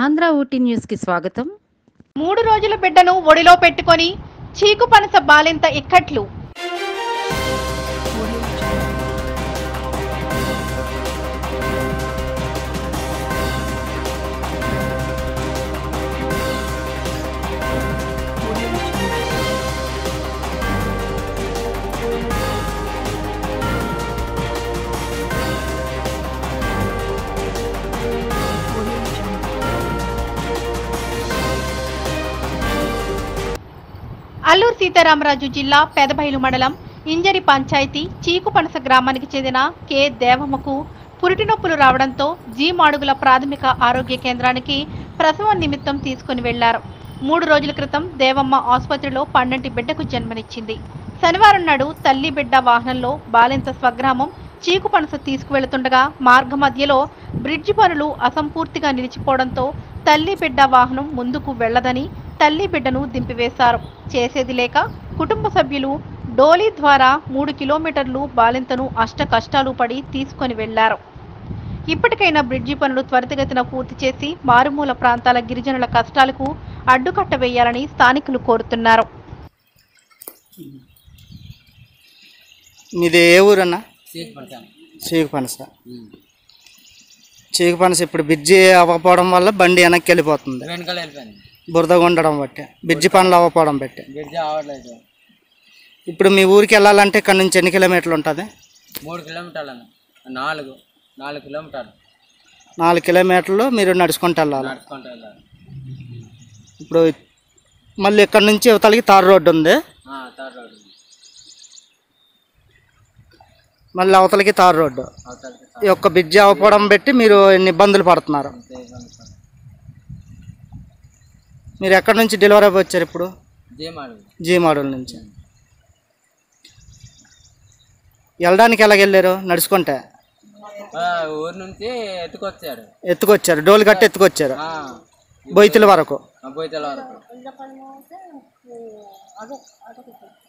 ఆంధ్ర ఊటీ న్యూస్కి స్వాగతం మూడు రోజుల బిడ్డను ఒడిలో పెట్టుకొని చీకు పనస బాలింత ఇక్కట్లు అల్లూరు సీతారామరాజు జిల్లా పెదబైలు మండలం ఇంజరి పంచాయతీ చీకుపనస గ్రామానికి చెందిన కె దేవమ్మకు పురిటి నొప్పులు రావడంతో జీ మాడుగుల ప్రాథమిక ఆరోగ్య కేంద్రానికి ప్రసవం నిమిత్తం తీసుకుని వెళ్లారు మూడు రోజుల క్రితం దేవమ్మ ఆసుపత్రిలో పన్నెంటి బిడ్డకు జన్మనిచ్చింది శనివారం నాడు తల్లి బిడ్డ వాహనంలో బాలింత స్వగ్రామం చీకుపనస తీసుకువెళుతుండగా మార్గ మధ్యలో బ్రిడ్జి పనులు అసంపూర్తిగా నిలిచిపోవడంతో తల్లి బిడ్డ వాహనం ముందుకు వెళ్లదని తల్లి బిడ్డను దింపివేశారు చేసేది లేక కుటుంబ సభ్యులు డోలీ ద్వారా మూడు కిలోమీటర్లు బాలింతను అష్ట కష్టాలు పడి తీసుకొని వెళ్లారు ఇప్పటికైనా బ్రిడ్జి పనులు త్వరితగతిన పూర్తి చేసి మారుమూల ప్రాంతాల గిరిజనుల కష్టాలకు అడ్డుకట్ట వేయాలని స్థానికులు కోరుతున్నారు మీది ఏ ఊరన్నా సీట్ పడతాను చీకు పనస చీకు పనస ఇప్పుడు బ్రిడ్జి అవ్వకపోవడం వల్ల బండి వెనక్కి వెళ్ళిపోతుంది వెనకాల వెళ్ళిపోయింది బురదగా ఉండడం బట్టి బ్రిడ్జి పనులు అవ్వకపోవడం బట్టి బ్రిడ్జ్ అవ్వట్లేదు ఇప్పుడు మీ ఊరికి వెళ్ళాలంటే ఇక్కడ నుంచి ఎన్ని కిలోమీటర్లు ఉంటుంది మూడు కిలోమీటర్లు అన్న నాలుగు నాలుగు కిలోమీటర్లు నాలుగు కిలోమీటర్లు మీరు నడుచుకుంటూ వెళ్ళాలి నడుచుకుంటూ వెళ్ళాలి ఇప్పుడు మళ్ళీ ఇక్కడ నుంచి యువతలకి తారు రోడ్డు ఉంది ఆ, థర్డ్ రోడ్ మళ్ళీ అవతలకి తారు రోడ్డు అవతలకి ఈ యొక్క బ్రిడ్జి అవ్వకపోవడం బట్టి మీరు ఎన్ని ఇబ్బందులు పడుతున్నారు అంతే ఇబ్బంది పడదు. మీరు ఎక్కడి నుంచి డెలివరీ అయ్యి వచ్చారు ఇప్పుడు జీమాడు జీ మోడల్ నుంచి వెళ్ళడానికి ఎలాగ వెళ్ళారు నడుచుకుంటే ఆ, ఊరు నుంచి ఎత్తుకొచ్చాడు ఎత్తుకొచ్చారు డోలు కట్టి ఎత్తుకొచ్చారు ఆ, బొయ్తుల వరకు ఆ బోయితల వరకు